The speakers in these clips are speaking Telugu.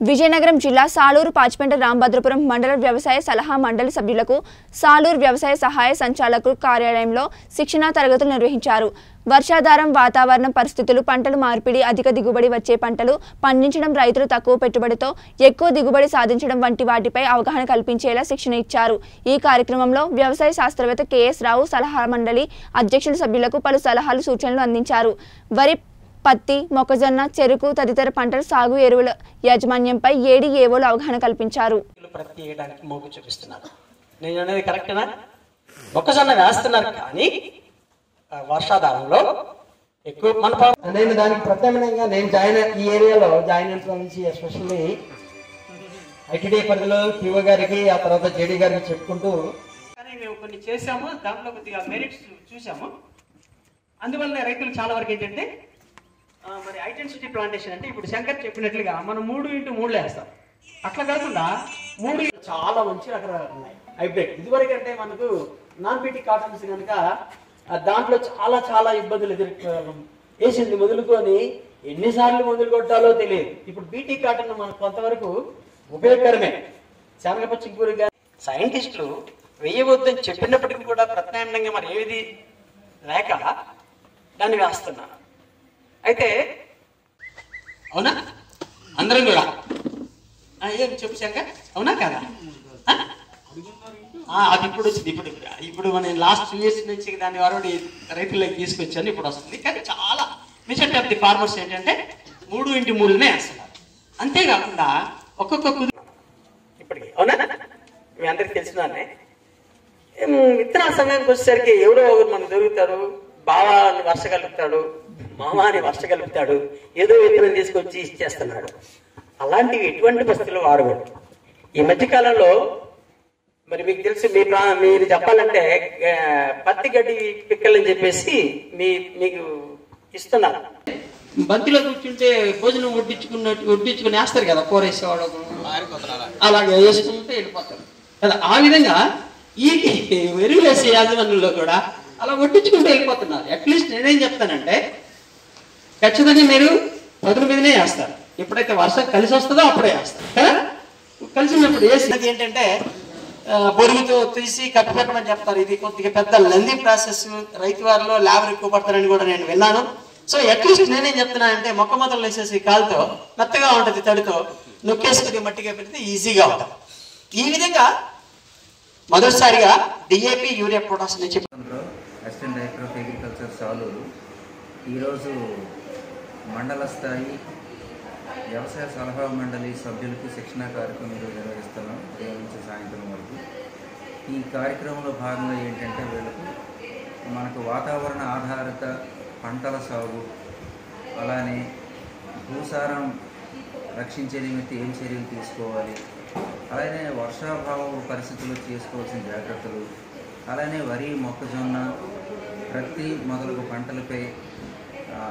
విజయనగరం జిల్లా సాలూరు పాచిపెంట రాంభద్రపురం మండల వ్యవసాయ సలహా మండలి సభ్యులకు సాలూరు వ్యవసాయ సహాయ సంచాలకులు కార్యాలయంలో శిక్షణా తరగతులు నిర్వహించారు వర్షాధారం వాతావరణ పరిస్థితులు పంటలు మార్పిడి అధిక దిగుబడి వచ్చే పంటలు పండించడం రైతులు తక్కువ పెట్టుబడితో ఎక్కువ దిగుబడి సాధించడం వంటి వాటిపై అవగాహన కల్పించేలా శిక్షణ ఇచ్చారు ఈ కార్యక్రమంలో వ్యవసాయ శాస్త్రవేత్త కెఎస్ రావు సలహా మండలి అధ్యక్షుల సభ్యులకు పలు సలహాలు సూచనలు అందించారు వరి పత్తి మొక్కజొన్న చెరుకు తదితర పంటల సాగు ఎరువుల యాజమాన్యంపై ఏడి ఏవోలు అవగాహన కల్పించారు రైతులు ప్రతి చేయడానికి మొగ్గు చూపిస్తున్నారు నేను అనేది కరెక్టేనా మొక్కజొన్న వేస్తున్నారు కానీ ఆ, వర్షాధారంలో ఎక్కువ మన పొలం- నేను దానికి ప్రత్యామ్నాయంగా నేను జాయిన్ అయ్యి- ఈ ఏరియాలో జాయిన్ అయిన నుంచి ఎస్పెషల్లీ ఐటీడీ పరిధిలో పిఓ గారికి ఆ తర్వాత జేడీ గారికి చెప్పుకుంటూ కానీ మేము కొన్ని చేసాము దాంట్లో కొద్దిగా మెరిట్స్ చూసాము అందువల్ల రైతులు చాలా వరకు ఏంటంటే ఆ, మరి ఐడెన్సిటీ ప్లాంటేషన్ అంటే ఇప్పుడు శంకర్ చెప్పినట్లుగా మనం మూడు ఇంటూ మూడు వేస్తాం అట్లా కాకుండా మూడు చాలా మంచి రకరకాలు ఉన్నాయి హైబ్రిడ్ ఇదివరకు అంటే మనకు నాన్ బీటీ కాటన్స్ కనుక ఆ, దాంట్లో చాలా చాలా ఇబ్బందులు ఎదురు వేసింది మొదలుకొని ఎన్నిసార్లు మొదలు కొట్టాలో తెలియదు ఇప్పుడు బీటీ కాటన్ మనకు కొంతవరకు ఉపయోగకరమే శనగపచ్చి కూరగా సైంటిస్టులు వేయవద్దని చెప్పినప్పటికీ కూడా ప్రత్యామ్నాయంగా మరి ఏది లేక దాన్ని వేస్తున్నారు అయితే అవునా అందరం కూడా ఆ, ఏం చెప్పు శంకర్ అవునా కదా ఆ? ఆ, అది ఇప్పుడు వచ్చింది ఇప్పుడు ఇప్పుడు మన లాస్ట్ టూ ఇయర్స్ నుంచి దాన్ని ఆల్రెడీ రైతులకు తీసుకొచ్చాను ఇప్పుడు వస్తుంది కానీ చాలా మెజారిటీ ఆఫ్ ది ఫార్మర్స్ ఏంటంటే మూడు ఇంటి మూడునే వేస్తున్నారు అంతేకాకుండా ఒక్కొక్క కుదు ఇప్పటికి అవునా మీ అందరికి తెలిసినానే ఏం, విత్తనాల సమయానికి వచ్చేసరికి ఎవరో ఒకరు మనకు దొరుకుతారు బావా అని వర్ష కలుపుతాడు మామ అని వర్ష కలుపుతాడు ఏదో విత్తనం తీసుకొచ్చి ఇచ్చేస్తున్నాడు అలాంటివి ఎటువంటి పరిస్థితుల్లో వాడకూడదు ఈ మధ్య కాలంలో మరి మీకు తెలుసు మీ ప్రా మీరు చెప్పాలంటే ఆ, పత్తి గడ్డి పిక్కలని చెప్పేసి మీ మీకు ఇస్తున్నారు బంతిలో కూర్చుంటే భోజనం వడ్డించుకున్నట్టు వడ్డించుకుని వేస్తారు కదా కూర వేసేవాడు అలాగే వేసుకుంటే వెళ్ళిపోతారు కదా ఆ విధంగా ఈ ఎరువులు వేసే యాజమాన్యంలో కూడా అలా వడ్డించుకుంటూ వెళ్ళిపోతున్నారు అట్లీస్ట్ నేనేం చెప్తానంటే ఖచ్చితంగా మీరు పదుల మీదనే వేస్తారు ఎప్పుడైతే వర్షం కలిసి వస్తుందో అప్పుడే వేస్తారు కదా కలిసి ఉన్నప్పుడు వేసి అది ఏంటంటే ఆ, బొరుగుతో తీసి కప్పి పెట్టమని చెప్తారు ఇది కొద్దిగా పెద్ద లెందీ ప్రాసెస్ రైతు వారిలో లేబర్ ఎక్కువ పడతారని కూడా నేను విన్నాను సో అట్లీస్ట్ నేనేం చెప్తున్నానంటే మొక్క మొదలు వేసేసి కాలుతో మెత్తగా ఉంటుంది తడితో నొక్కేసుకుని మట్టిగా పెడితే ఈజీగా ఉంటుంది ఈ విధంగా మొదటిసారిగా డిఏపి యూరియా పొటాస్ నుంచి లో assistant director of agriculture Saluru ఈరోజు మండల స్థాయి వ్యవసాయ సలహా మండలి సభ్యులకు శిక్షణా కార్యక్రమం ఈరోజు నిర్వహిస్తున్నాం ఉదయం నుంచి సాయంత్రం వరకు ఈ కార్యక్రమంలో భాగంగా ఏంటంటే వీళ్ళకు మనకు వాతావరణ ఆధారిత పంటల సాగు అలానే భూసారం రక్షించే నిమిత్తం ఏం చర్యలు తీసుకోవాలి అలానే వర్షాభావ పరిస్థితుల్లో చేసుకోవాల్సిన జాగ్రత్తలు అలానే వరి మొక్కజొన్న ప్రతి మొదలగు పంటలపై ఆ,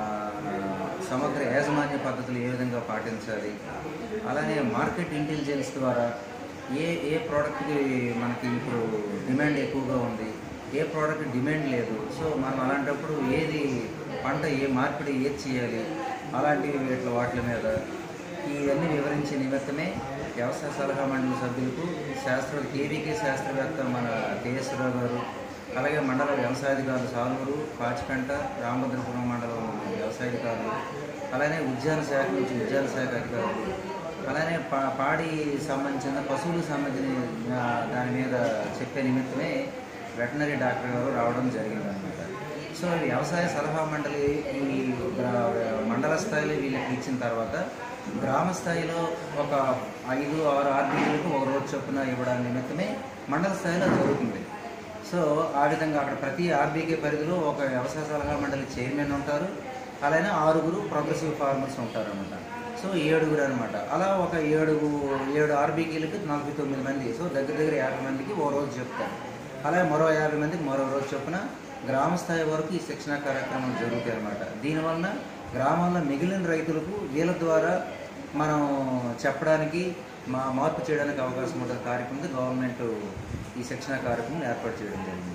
సమగ్ర యాజమాన్య పద్ధతులు ఏ విధంగా పాటించాలి అలానే మార్కెట్ ఇంటెలిజెన్స్ ద్వారా ఏ ఏ ప్రోడక్ట్కి మనకి ఇప్పుడు డిమాండ్ ఎక్కువగా ఉంది ఏ ప్రోడక్ట్ డిమాండ్ లేదు సో మనం అలాంటప్పుడు ఏది పంట ఏ మార్పిడి ఏది చేయాలి అలాంటివి వీటి వాటి మీద ఇవన్నీ వివరించే నిమిత్తమే వ్యవసాయ సలహా మండలి సభ్యులకు శాస్త్ర కేవీకే శాస్త్రవేత్త మన కేఎస్రావు గారు అలాగే మండల వ్యవసాయాధికారులు సాలూరు పాచిపెంట రామభద్రపురం మండలం వ్యవసాయాధికారులు అలానే ఉద్యాన శాఖ నుంచి ఉద్యాన శాఖ అధికారులు అలానే పా పాడి సంబంధించిన పశువులకు సంబంధించిన ఆ, దాని మీద చెప్పే నిమిత్తమే వెటనరీ డాక్టర్ గారు రావడం జరిగిందనమాట సో ఈ వ్యవసాయ సలహా మండలి ఈ గ్రా- మండల స్థాయిలో వీళ్ళకి ఇచ్చిన తర్వాత గ్రామ స్థాయిలో ఒక ఐదు ఆరు ఆర్బీలకు ఒక రోజు చొప్పున ఇవ్వడం నిమిత్తమే మండల స్థాయిలో జరుగుతుంది సో ఆ విధంగా అక్కడ ప్రతి ఆర్బీకే పరిధిలో ఒక వ్యవసాయ సలహా మండలి చైర్మన్ ఉంటారు అలానే ఆరుగురు ప్రోగ్రెసివ్ ఫార్మర్స్ ఉంటారు అనమాట సో ఏడుగురు అనమాట అలా ఒక ఏడుగు ఏడు ఆర్బీకేలకు నలభై తొమ్మిది మంది సో దగ్గర దగ్గర యాభై మందికి ఓ రోజు చెప్తారు అలాగే మరో యాభై మందికి మరో రోజు చొప్పున గ్రామ స్థాయి వరకు ఈ శిక్షణా కార్యక్రమాలు జరుగుతాయి అన్నమాట దీనివలన గ్రామాల్లో మిగిలిన రైతులకు వీళ్ళ ద్వారా మనం చెప్పడానికి మా మార్పు చేయడానికి అవకాశం ఉంటుంది కార్యక్రమం గవర్నమెంట్ ఈ శిక్షణా కార్యక్రమం ఏర్పాటు చేయడం జరిగింది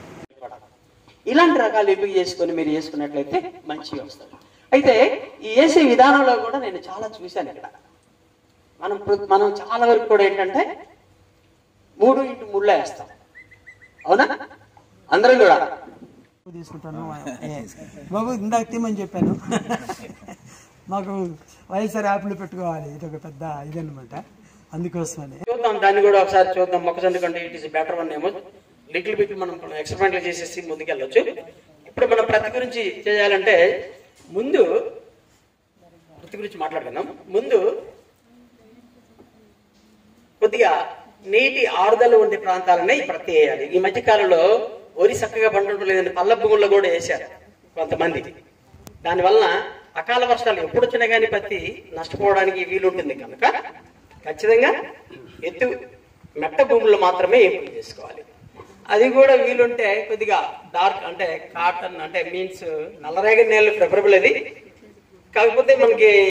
ఇలాంటి రకాలు ఎంపిక చేసుకొని మీరు చేసుకున్నట్లయితే మంచిగా వస్తుంది అయితే ఈ వేసే విధానంలో కూడా నేను చాలా చూశాను ఇక్కడ మనం ప్ర- మనం చాలా వరకు కూడా ఏంటంటే మూడు ఇంటూ మూడులో వేస్తాం అవునా అందరం కూడా తీసుకుంటాను ఏ, బాబు ఇందాక తీమని చెప్పాను మాకు వైఎస్ఆర్ యాప్లో పెట్టుకోవాలి ఇది ఒక పెద్ద ఇదన్నమాట అందుకోసమని చూద్దాం దాన్ని కూడా ఒకసారి చూద్దాం మొక్కజొన్న కంటే ఇట్ ఇస్ బెటర్ వన్ ఏమో లిటిల్ బిట్ మనం ఎక్స్పెరిమెంట్లు చేసేసి ముందుకెళ్ళొచ్చు ఇప్పుడు మనం ప్రతి గురించి చేయాలంటే ముందు ప్రతి గురించి మాట్లాడుకుందాం ముందు కొద్దిగా నీటి ఆరుదల ఉండే ప్రాంతాలనే ఈ ప్రతి వేయాలి ఈ మధ్య కాలంలో వరి చక్కగా పండటం లేదని పల్ల భూముల్లో కూడా వేశారు కొంతమంది దానివల్ల అకాల వర్షాలు ఎప్పుడు వచ్చినా కానీ పత్తి నష్టపోవడానికి వీలుంటుంది కనుక ఖచ్చితంగా ఎత్తు మెట్ట భూముల్లో మాత్రమే ఎంపిక చేసుకోవాలి అది కూడా వీలుంటే కొద్దిగా డార్క్ అంటే కాటన్ అంటే మీన్స్ నల్లరేగడి నేలలు ప్రిఫరబుల్ అది కాకపోతే మనకి